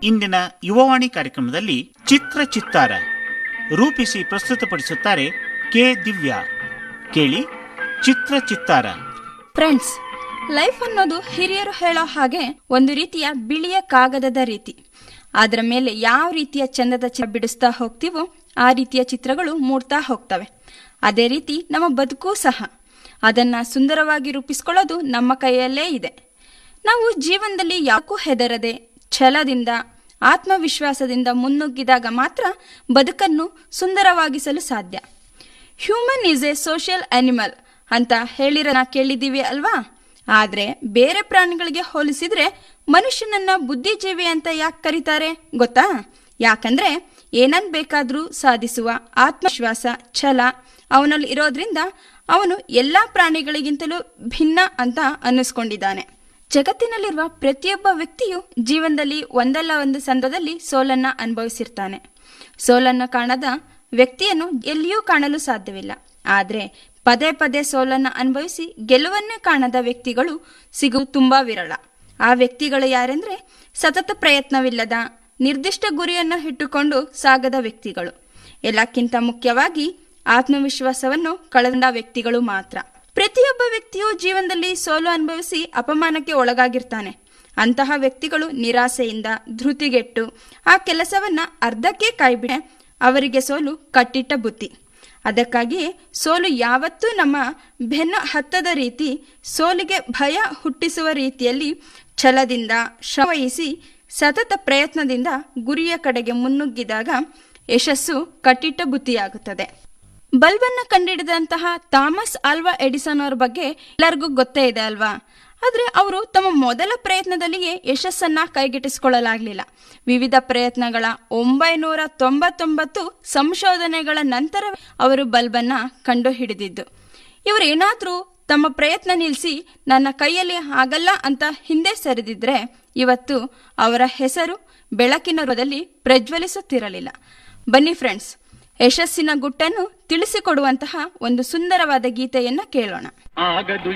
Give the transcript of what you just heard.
ಇಂದಿನ ಯುವವಾಣಿ ಕಾರ್ಯಕ್ರಮದಲ್ಲಿ ಚಿತ್ರ ಚಿತ್ತಾರ ರೂಪಿಸಿ ಪ್ರಸ್ತುತಪಡಿಸುತ್ತಾರೆ ಕೆ ದಿವ್ಯಾ ಕೇಳಿ ಚಿತ್ರ ಚಿತ್ತಾರ ಫ್ರೆಂಡ್ಸ್ ಲೈಫ್ ಅನ್ನೋದು ಹಿರಿಯರು ಹೇಳೋ ಹಾಗೆ ಒಂದು ರೀತಿಯ ಬಿಳಿಯ ಕಾಗದದ ರೀತಿ ಅದರ ಮೇಲೆ ಯಾವ ರೀತಿಯ ಚಂದದ ಚಿತ್ರ ಬಿಡಿಸ್ತಾ ಹೋಗ್ತೀವೋ ಆ ರೀತಿಯ ಚಿತ್ರಗಳು ಮೂಡ್ತಾ ಹೋಗ್ತವೆ ಅದೇ ರೀತಿ ನಮ್ಮ ಬದುಕು ಸಹ ಅದನ್ನ ಸುಂದರವಾಗಿ ರೂಪಿಸ್ಕೊಳ್ಳೋದು ನಮ್ಮ ಕೈಯಲ್ಲೇ ಇದೆ ನಾವು ಜೀವನದಲ್ಲಿ ಯಾಕೂ ಹೆದರದೆ ಛಲದಿಂದ ಆತ್ಮವಿಶ್ವಾಸದಿಂದ ಮುನ್ನುಗ್ಗಿದಾಗ ಮಾತ್ರ ಬದುಕನ್ನು ಸುಂದರವಾಗಿಸಲು ಸಾಧ್ಯ human is a social animal ಅಂತ ಹೇಳಿರನ ಕೇಳಿದೀವಿ ಅಲ್ವಾ ಆದ್ರೆ ಬೇರೆ ಪ್ರಾಣಿಗಳಿಗೆ ಹೋಲಿಸಿದ್ರೆ ಮನುಷ್ಯನನ್ನ ಬುದ್ಧಿಜೀವಿ ಅಂತ ಯಾಕೆ ಕರೀತಾರೆ ಗೊತ್ತಾ ಯಾಕಂದ್ರೆ ಏನನ್ ಬೇಕಾದ್ರೂ ಸಾಧಿಸುವ ಆತ್ಮವಿಶ್ವಾಸ ಛಲ ಅವನಲ್ಲಿ ಇರೋದ್ರಿಂದ ಅವನು ಎಲ್ಲಾ ಪ್ರಾಣಿಗಳಿಗಿಂತಲೂ ಭಿನ್ನ ಅಂತ ಅನ್ನಿಸ್ಕೊಂಡಿದ್ದಾನೆ ಜಗತ್ತಿನಲ್ಲಿರುವ ಪ್ರತಿಯೊಬ್ಬ ವ್ಯಕ್ತಿಯು ಜೀವನದಲ್ಲಿ ಒಂದಲ್ಲ ಒಂದು ಸಂದರ್ಭದಲ್ಲಿ ಸೋಲನ್ನ ಅನುಭವಿಸಿರ್ತಾನೆ ಸೋಲನ್ನು ಕಾಣದ ವ್ಯಕ್ತಿಯನ್ನು ಎಲ್ಲಿಯೂ ಕಾಣಲು ಸಾಧ್ಯವಿಲ್ಲ ಆದ್ರೆ ಪದೇ ಪದೇ ಸೋಲನ್ನ ಅನುಭವಿಸಿ ಗೆಲುವನ್ನೇ ಕಾಣದ ವ್ಯಕ್ತಿಗಳು ಸಿಗುವುದು ತುಂಬಾ ವಿರಳ ಆ ವ್ಯಕ್ತಿಗಳು ಯಾರೆಂದ್ರೆ ಸತತ ಪ್ರಯತ್ನವಿಲ್ಲದ ನಿರ್ದಿಷ್ಟ ಗುರಿಯನ್ನು ಇಟ್ಟುಕೊಂಡು ಸಾಗದ ವ್ಯಕ್ತಿಗಳು ಎಲ್ಲಕ್ಕಿಂತ ಮುಖ್ಯವಾಗಿ ಆತ್ಮವಿಶ್ವಾಸವನ್ನು ಕಳೆದ ವ್ಯಕ್ತಿಗಳು ಮಾತ್ರ ಪ್ರತಿಯೊಬ್ಬ ವ್ಯಕ್ತಿಯು ಜೀವನದಲ್ಲಿ ಸೋಲು ಅನುಭವಿಸಿ ಅಪಮಾನಕ್ಕೆ ಒಳಗಾಗಿರ್ತಾನೆ ಅಂತಹ ವ್ಯಕ್ತಿಗಳು ನಿರಾಸೆಯಿಂದ ಧೃತಿಗೆಟ್ಟು ಆ ಕೆಲಸವನ್ನ ಅರ್ಧಕ್ಕೆ ಕಾಯ್ಬಿಡೆ ಅವರಿಗೆ ಸೋಲು ಕಟ್ಟಿಟ್ಟ ಬುತ್ತಿ ಅದಕ್ಕಾಗಿಯೇ ಸೋಲು ಯಾವತ್ತೂ ನಮ್ಮ ಬೆನ್ನು ಹತ್ತದ ರೀತಿ ಸೋಲಿಗೆ ಭಯ ಹುಟ್ಟಿಸುವ ರೀತಿಯಲ್ಲಿ ಛಲದಿಂದ ಶ್ರವಹಿಸಿ ಸತತ ಪ್ರಯತ್ನದಿಂದ ಗುರಿಯ ಕಡೆಗೆ ಮುನ್ನುಗ್ಗಿದಾಗ ಯಶಸ್ಸು ಕಟ್ಟಿಟ್ಟ ಬುತ್ತಿಯಾಗುತ್ತದೆ ಬಲ್ಬನ್ನ ಕಂಡುಹಿಡಿದಂತಹ ಥಾಮಸ್ ಆಲ್ವಾ ಎಡಿಸನ್ ಅವರ ಬಗ್ಗೆ ಎಲ್ಲರಿಗೂ ಗೊತ್ತೇ ಇದೆ ಅಲ್ವಾ ಆದ್ರೆ ಅವರು ತಮ್ಮ ಮೊದಲ ಪ್ರಯತ್ನದಲ್ಲಿಯೇ ಯಶಸ್ಸನ್ನ ಕೈಗೆಟಿಸಿಕೊಳ್ಳಲಾಗಲಿಲ್ಲ ವಿವಿಧ ಪ್ರಯತ್ನಗಳ ಒಂಬೈನೂರ ತೊಂಬತ್ತೊಂಬತ್ತು ಸಂಶೋಧನೆಗಳ ನಂತರ ಅವರು ಬಲ್ಬನ್ನ ಕಂಡು ಹಿಡಿದಿದ್ದು ಇವರೇನಾದ್ರೂ ತಮ್ಮ ಪ್ರಯತ್ನ ನಿಲ್ಲಿಸಿ ನನ್ನ ಕೈಯಲ್ಲಿ ಆಗಲ್ಲ ಅಂತ ಹಿಂದೆ ಸರಿದಿದ್ರೆ ಇವತ್ತು ಅವರ ಹೆಸರು ಬೆಳಕಿನ ರೋಧದಲ್ಲಿ ಪ್ರಜ್ವಲಿಸುತ್ತಿರಲಿಲ್ಲ ಬನ್ನಿ ಫ್ರೆಂಡ್ಸ್ ಯಶಸ್ಸಿನ ಗುಟ್ಟನ್ನು ತಿಳಿಸಿಕೊಡುವಂತಹ ಒಂದು ಸುಂದರವಾದ ಗೀತೆಯನ್ನ ಕೇಳೋಣ ಆಗದು